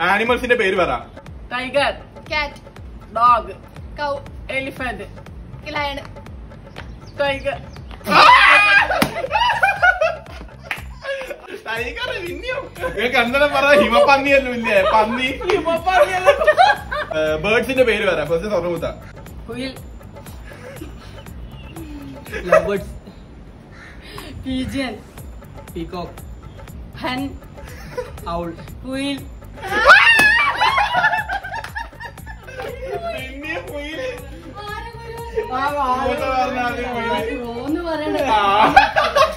ആനിമൽസിന്റെ പേര് പറ tiger cat dog cow elephant lion tiger tiger പിന്നെയോ നിങ്ങൾക്ക് അന്നേരം പറ ഹിമപന്നിയല്ലോ ഇല്ലേ പന്നി ബേർഡ്സിന്റെ പേര് പറ ഫസ്റ്റ് സ്വർണ്ണമുത്ത കുയിൽ lovers pigeon peacock hen owl കുയിൽ പിന്നെ കുയില്. ആ, മൂത്ത പറഞ്ഞ ആദ്യം കുയില്. ഓന്ന് പറയണ്ട ആ.